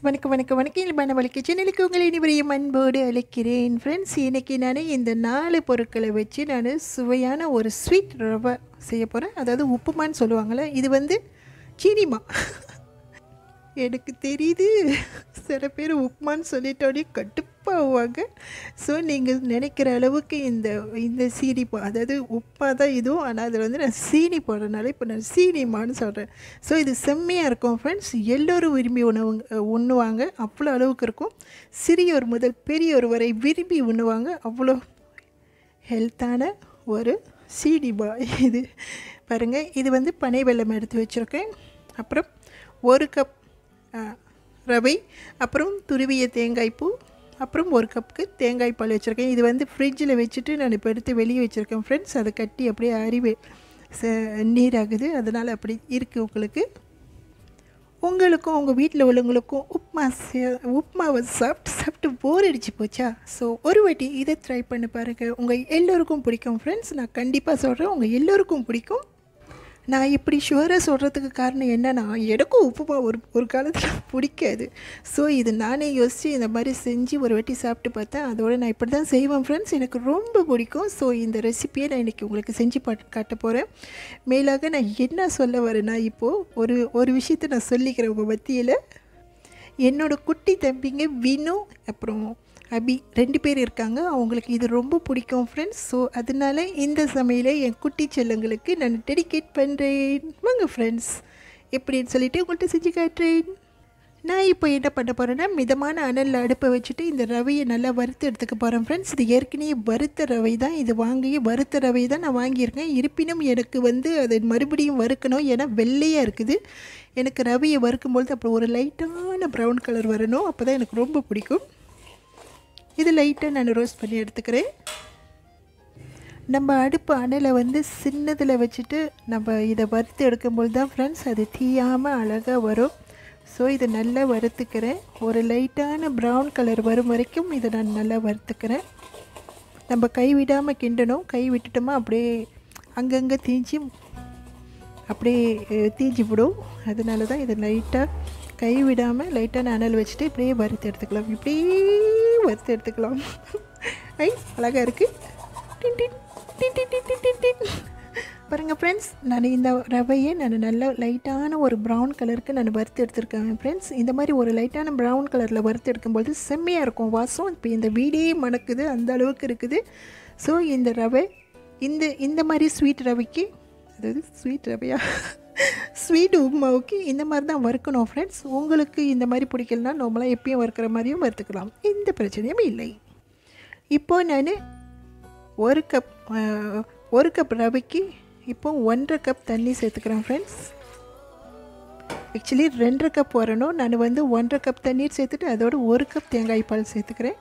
வணக்கம் வணக்கம் வணக்கம் இல்பான வழக்கு சேனலுக்கு உங்களை இனிவரையும் அன்போடு அழைக்கிறேன் ஃப்ரெண்ட்ஸ் இன்றைக்கி நான் இந்த நாலு பொருட்களை வச்சு நான் சுவையான ஒரு ஸ்வீட் ரவை செய்ய போகிறேன் அதாவது உப்புமான்னு சொல்லுவாங்கள்ல இது வந்து சீனிமா எனக்கு தெரியுது சில பேர் உப்புமான்னு சொல்லிட்டோடனே கட்டுப்பாவாங்க ஸோ நீங்கள் நினைக்கிற அளவுக்கு இந்த இந்த சீனி போ அதாவது உப்பா தான் இதுவும் ஆனால் அதில் வந்து நான் சீனி போடுறதுனால இப்போ நான் சீனிமான்னு சொல்கிறேன் ஸோ இது செம்மையாக இருக்கும் ஃப்ரெண்ட்ஸ் எல்லோரும் விரும்பி உணவு உண்ணுவாங்க அவ்வளோ அளவுக்கு இருக்கும் சிறியோர் முதல் பெரியோர் வரை விரும்பி உண்ணுவாங்க அவ்வளோ ஹெல்த்தான ஒரு சீனிமா இது பாருங்கள் இது வந்து பனை வெல்லம் எடுத்து வச்சுருக்கேன் அப்புறம் ஒரு கப் ஆ, ரவை அப்புறம் துருவிய தேங்காய் பூ அப்புறம் ஒரு கப்புக்கு தேங்காய் பால் வச்சுருக்கேன் இது வந்து ஃப்ரிட்ஜில் வச்சுட்டு நான் இப்போ எடுத்து வெளியே வச்சுருக்கேன் ஃப்ரெண்ட்ஸ் அதை கட்டி அப்படியே அறிவு நீராகுது அதனால் அப்படி இருக்குது உங்களுக்கு உங்களுக்கும் உங்கள் வீட்டில் உள்ளவங்களுக்கும் உப்மா சே- உப்மாவை சாப்பிட்டு சாப்பிட்டு போர் அடிச்சு போச்சா ஸோ ஒரு வாட்டி இதை ட்ரை பண்ணி பாருங்கள் உங்கள் எல்லோருக்கும் பிடிக்கும் ஃப்ரெண்ட்ஸ் நான் கண்டிப்பாக சொல்கிறேன் உங்கள் எல்லோருக்கும் பிடிக்கும் நான் இப்படி ஷுவராக சொல்கிறதுக்கு காரணம் என்னன்னா எனக்கும் உப்புமா ஒரு ஒரு காலத்தில் பிடிக்காது ஸோ இது நானே யோசித்து இந்த மாதிரி செஞ்சு ஒரு வாட்டி சாப்பிட்டு பார்த்தேன் அதோட நான் இப்படி தான் செய்வேன் ஃப்ரெண்ட்ஸ் எனக்கு ரொம்ப பிடிக்கும் ஸோ இந்த ரெசிபியை நான் இன்றைக்கி உங்களுக்கு செஞ்சு பாட் காட்ட போகிறேன் மேலாக நான் என்ன சொல்ல வரேன்னா இப்போது ஒரு ஒரு விஷயத்தை நான் சொல்லிக்கிறேன் உங்கள் மத்தியில் என்னோட குட்டி தம்பிங்க வினு அப்புறம் அபி ரெண்டு பேர் இருக்காங்க அவங்களுக்கு இது ரொம்ப பிடிக்கும் ஃப்ரெண்ட்ஸ் ஸோ அதனால இந்த சமையலை என் குட்டி செல்லங்களுக்கு நான் டெடிகேட் பண்ணுறேன் வாங்க ஃப்ரெண்ட்ஸ் எப்படின்னு சொல்லிட்டு உங்கள்கிட்ட செஞ்சு காட்டுறேன் நான் இப்போ என்ன பண்ண போகிறேன்னா மிதமான அனலில் அடுப்பை வச்சுட்டு இந்த ரவையை நல்லா வறுத்து எடுத்துக்க போகிறேன் ஃப்ரெண்ட்ஸ் இது ஏற்கனவே வறுத்த ரவை தான் இது வாங்கி வறுத்த ரவை தான் நான் வாங்கியிருக்கேன் இருப்பினும் எனக்கு வந்து அதை மறுபடியும் வறுக்கணும் ஏன்னா வெள்ளையாக இருக்குது எனக்கு ரவையை வறுக்கும்பொழுது அப்புறம் ஒரு லைட்டான ப்ரௌன் கலர் வரணும் அப்போ தான் எனக்கு ரொம்ப பிடிக்கும் இது லைட்டாக நான் ரோஸ்ட் பண்ணி எடுத்துக்கிறேன் நம்ம அடுப்பு அனலை வந்து சின்னதில் வச்சுட்டு நம்ம இதை வறுத்து எடுக்கும்போது தான் ஃப்ரெண்ட்ஸ் அது தீயாமல் அழகாக வரும் ஸோ இதை நல்லா வறுத்துக்கிறேன் ஒரு லைட்டான ப்ரௌன் கலர் வரும் வரைக்கும் இதை நான் நல்லா வறுத்துக்கிறேன் நம்ம கை விடாமல் கிண்டணும் கை விட்டுட்டோமா அப்படியே அங்கங்கே தீஞ்சி அப்படியே அஹ், தீஞ்சு விடும் அதனால தான் இதை லைட்டாக கை விடாமல் லைட்டான அனல் வச்சுட்டு இப்படியே வறுத்து எடுத்துக்கலாம் இப்படியே வறுத்து எடுத்துக்கலாம் ஐ அழகாக இருக்குது டின் டின் டின் டின் டின் டின் டின் டின். பாருங்கள் ஃப்ரெண்ட்ஸ் நான் இந்த ரவையை நான் நல்ல லைட்டான ஒரு ப்ரௌன் கலருக்கு நான் வறுத்து எடுத்திருக்கேன் ஃப்ரெண்ட்ஸ் இந்த மாதிரி ஒரு லைட்டான ப்ரௌன் கலரில் வறுத்து எடுக்கும்போது செம்மையாக இருக்கும் வாசம் இப்போ இந்த வீடே மணக்குது அந்த அளவுக்கு இருக்குது ஸோ இந்த ரவை இந்த இந்த மாதிரி ஸ்வீட் ரவைக்கு அதாவது ஸ்வீட் ரவையா ஸ்வீட் உப்புமாவுக்கு இந்த மாதிரி தான் வறுக்கணும் ஃப்ரெண்ட்ஸ் உங்களுக்கு இந்த மாதிரி பிடிக்கலனா நார்மலாக எப்பயும் வறுக்கிற மாதிரியும் வறுத்துக்கலாம் எந்த பிரச்சனையும் இல்லை இப்போது நான் ஒரு கப் அஹ், ஒரு கப் ரவைக்கு இப்போ ஒன்றரை கப் தண்ணி சேர்த்துக்கிறேன் ஃப்ரெண்ட்ஸ் ஆக்சுவலி ரெண்டரை கப் வரணும் நான் வந்து ஒன்றரை கப் தண்ணீர் சேர்த்துட்டு அதோட ஒரு கப் தேங்காய் பால் சேர்த்துக்கிறேன்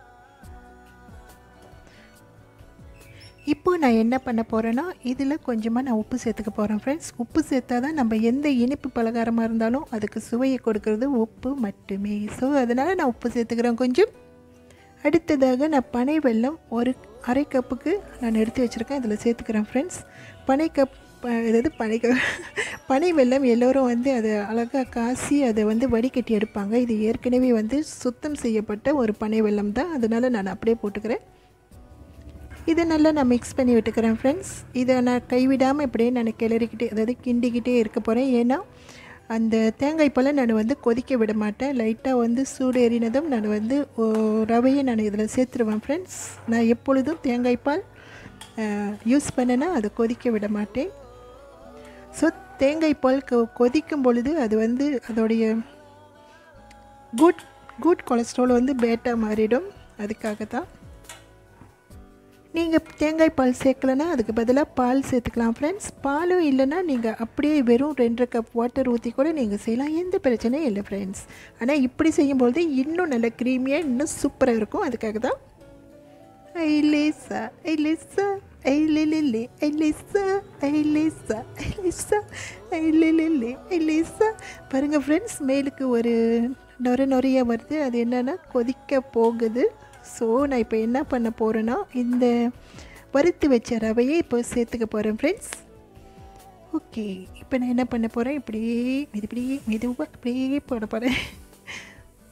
இப்போ நான் என்ன பண்ண போகிறேன்னா இதில் கொஞ்சமாக நான் உப்பு சேர்த்துக்க போகிறேன் ஃப்ரெண்ட்ஸ் உப்பு சேர்த்தா தான் நம்ம எந்த இனிப்பு பலகாரமாக இருந்தாலும் அதுக்கு சுவையை கொடுக்கறது உப்பு மட்டுமே ஸோ அதனால் நான் உப்பு சேர்த்துக்கிறேன் கொஞ்சம் அடுத்ததாக நான் பனை வெல்லம் ஒரு அரை கப்புக்கு நான் எடுத்து வச்சுருக்கேன் இதில் சேர்த்துக்கிறேன் ஃப்ரெண்ட்ஸ் பனை கப் ப- அதாவது பனை க பனை வெல்லம் எல்லோரும் வந்து அதை அழகாக காசி அதை வந்து வடிகட்டி எடுப்பாங்க இது ஏற்கனவே வந்து சுத்தம் செய்யப்பட்ட ஒரு பனை வெல்லம் தான் அதனால் நான் அப்படியே போட்டுக்கிறேன் இதை நல்லா நான் மிக்ஸ் பண்ணி விட்டுக்கிறேன் ஃப்ரெண்ட்ஸ் இதை நான் கைவிடாமல் இப்படியே நான் கிளறிக்கிட்டே அதாவது கிண்டிக்கிட்டே இருக்க போகிறேன் ஏன்னா அந்த தேங்காய் பாலை நான் வந்து கொதிக்க விட மாட்டேன் லைட்டாக வந்து சூடு ஏறினதும் நான் வந்து ஓ, ரவையை நான் இதில் சேர்த்துருவேன் ஃப்ரெண்ட்ஸ் நான் எப்பொழுதும் தேங்காய் பால் யூஸ் பண்ணேன்னா அதை கொதிக்க விட மாட்டேன் ஸோ தேங்காய் பால் கொ கொதிக்கும் பொழுது அது வந்து அதோடைய குட் குட் கொலஸ்ட்ரால் வந்து பேட்டாக மாறிடும் அதுக்காக தான் நீங்கள் தேங்காய் பால் சேர்க்கலனா அதுக்கு பதிலாக பால் சேர்த்துக்கலாம் ஃப்ரெண்ட்ஸ் பாலும் இல்லைன்னா நீங்கள் அப்படியே வெறும் ரெண்டரை கப் வாட்டர் ஊற்றி கூட நீங்கள் செய்யலாம் எந்த பிரச்சனையும் இல்லை ஃப்ரெண்ட்ஸ் ஆனால் இப்படி செய்யும்போது இன்னும் நல்ல க்ரீமியாக இன்னும் சூப்பராக இருக்கும் அதுக்காக தான் ஐலேசா ஐலேசா ஐலிலிலி ஐலேசா ஐலேசா ஐலேசா ஐலிலிலி ஐலேசா பாருங்கள் ஃப்ரெண்ட்ஸ் மேலுக்கு ஒரு நொர நொறைய வருது அது என்னென்னா கொதிக்க போகுது ஸோ நான் இப்போ என்ன பண்ண போகிறேன்னா இந்த வறுத்து வச்ச ரவையை இப்போ சேர்த்துக்க போகிறேன் ஃப்ரெண்ட்ஸ் ஓகே இப்போ நான் என்ன பண்ண போகிறேன் இப்படியே இது இப்படியே மெதுவாக இப்படியே போட போகிறேன்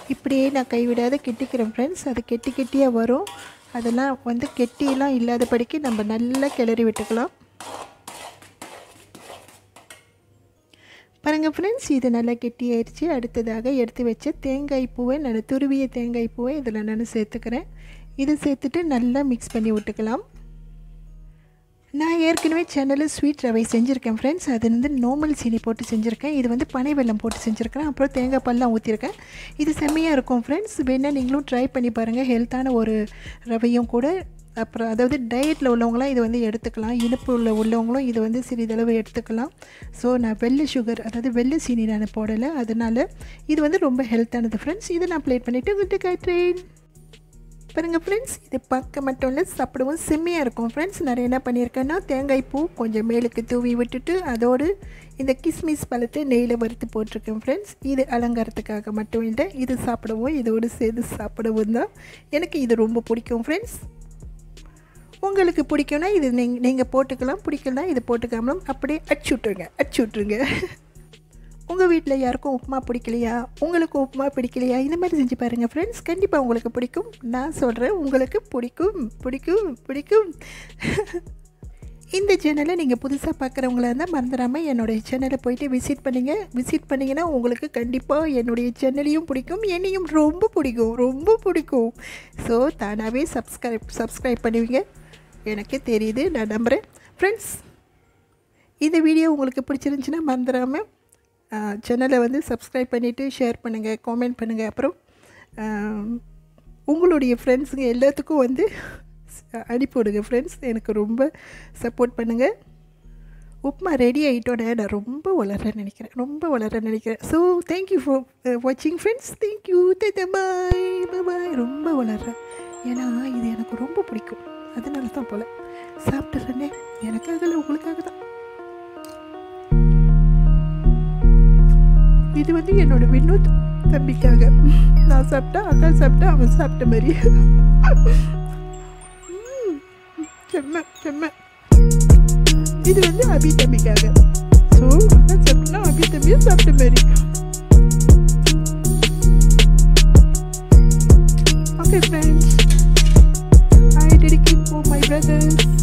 இப்படியே நான் கைவிடாத கெட்டிக்கிறேன் ஃப்ரெண்ட்ஸ் அது கெட்டி கெட்டியாக வரும் அதெல்லாம் வந்து கெட்டியெல்லாம் இல்லாதபடிக்கு நம்ம நல்லா கிளறி விட்டுக்கலாம் பாருங்கள் ஃப்ரெண்ட்ஸ் இது நல்லா கெட்டி ஆயிடுச்சு அடுத்ததாக எடுத்து வச்ச தேங்காய் பூவை நான் துருவிய தேங்காய் பூவை இதில் நான் சேர்த்துக்கிறேன் இது சேர்த்துட்டு நல்லா மிக்ஸ் பண்ணி விட்டுக்கலாம் நான் ஏற்கனவே சேனலில் ஸ்வீட் ரவை செஞ்சுருக்கேன் ஃப்ரெண்ட்ஸ் அது வந்து நார்மல் சீனி போட்டு செஞ்சுருக்கேன் இது வந்து பனை வெல்லம் போட்டு செஞ்சுருக்கேன் அப்புறம் தேங்காய் பால்லாம் ஊற்றிருக்கேன் இது செம்மையாக இருக்கும் ஃப்ரெண்ட்ஸ் வேணால் நீங்களும் ட்ரை பண்ணி பாருங்கள் ஹெல்த்தான ஒரு ரவையும் கூட அப்புறம் அதாவது டயட்டில் உள்ளவங்களாம் இது வந்து எடுத்துக்கலாம் இனிப்பு உள்ள உள்ளவங்களும் இது வந்து சிறிதளவு எடுத்துக்கலாம் ஸோ நான் வெள்ளை சுகர் அதாவது வெள்ளை சீனி நான் போடலை அதனால் இது வந்து ரொம்ப ஹெல்த்தானது ஃப்ரெண்ட்ஸ் இதை நான் ப்ளேட் பண்ணிவிட்டு விட்டு காட்டுறேன் பாருங்கள் ஃப்ரெண்ட்ஸ் இது பார்க்க மட்டும் இல்லை சாப்பிடவும் செம்மையாக இருக்கும் ஃப்ரெண்ட்ஸ் நிறைய என்ன பண்ணியிருக்கேன்னா தேங்காய் பூ கொஞ்சம் மேலுக்கு தூவி விட்டுட்டு அதோடு இந்த கிஸ்மிஸ் பழத்தை நெய்யில் வறுத்து போட்டிருக்கேன் ஃப்ரெண்ட்ஸ் இது அலங்காரத்துக்காக மட்டும் இல்லை இது சாப்பிடவும் இதோடு சேர்த்து சாப்பிடவும் தான் எனக்கு இது ரொம்ப பிடிக்கும் ஃப்ரெண்ட்ஸ் உங்களுக்கு பிடிக்கும்னா இது நீங்கள் நீங்கள் போட்டுக்கலாம் பிடிக்கலனா இது போட்டுக்காமலும் அப்படியே அடிச்சு விட்ருங்க அடிச்சு விட்ருங்க உங்கள் வீட்டில் யாருக்கும் உப்புமா பிடிக்கலையா உங்களுக்கு உப்புமா பிடிக்கலையா இந்த மாதிரி செஞ்சு பாருங்கள் ஃப்ரெண்ட்ஸ் கண்டிப்பாக உங்களுக்கு பிடிக்கும் நான் சொல்கிறேன் உங்களுக்கு பிடிக்கும் பிடிக்கும் பிடிக்கும் இந்த சேனலை நீங்கள் புதுசாக பார்க்குறவங்களா இருந்தால் மறந்துடாமல் என்னுடைய சேனலை போயிட்டு விசிட் பண்ணுங்க விசிட் பண்ணிங்கன்னா உங்களுக்கு கண்டிப்பாக என்னுடைய சேனலையும் பிடிக்கும் என்னையும் ரொம்ப பிடிக்கும் ரொம்ப பிடிக்கும் ஸோ தானாகவே சப்ஸ்கிரைப் சப்ஸ்கிரைப் பண்ணுவீங்க எனக்கு தெரியுது நான் நம்புகிறேன் ஃப்ரெண்ட்ஸ் இந்த வீடியோ உங்களுக்கு பிடிச்சிருந்துச்சின்னா மறந்துடாமல் சேனலை வந்து சப்ஸ்கிரைப் பண்ணிவிட்டு ஷேர் பண்ணுங்கள் காமெண்ட் பண்ணுங்கள் அப்புறம் உங்களுடைய ஃப்ரெண்ட்ஸுங்க எல்லாத்துக்கும் வந்து அனுப்பி விடுங்க ஃப்ரெண்ட்ஸ் எனக்கு ரொம்ப சப்போர்ட் பண்ணுங்கள் உப்புமா ரெடி ஆகிட்டோன்னே நான் ரொம்ப வளர்றேன்னு நினைக்கிறேன் ரொம்ப வளர்றேன்னு நினைக்கிறேன் ஸோ தேங்க்யூ ஃபார் வாட்சிங் ஃப்ரெண்ட்ஸ் தேங்க்யூ பாய் பாய் ரொம்ப வளர்றேன் ஏன்னா இது எனக்கு ரொம்ப பிடிக்கும் அதனால தான் போல் சாப்பிட்டுறேனே எனக்காக இல்லை உங்களுக்காக தான் இது வந்து என்னோட வினோத் தம்பிக்காக நான் சாப்பிட்டா அக்கா சாப்பிட்டா அவன் சாப்பிட்ட மாதிரி செம்ம செம்ம இது வந்து அபி தம்பிக்காக ஸோ அக்கா சாப்பிட்டா அபி தம்பியும் சாப்பிட்ட மாதிரி okay friends I dedicate for my brothers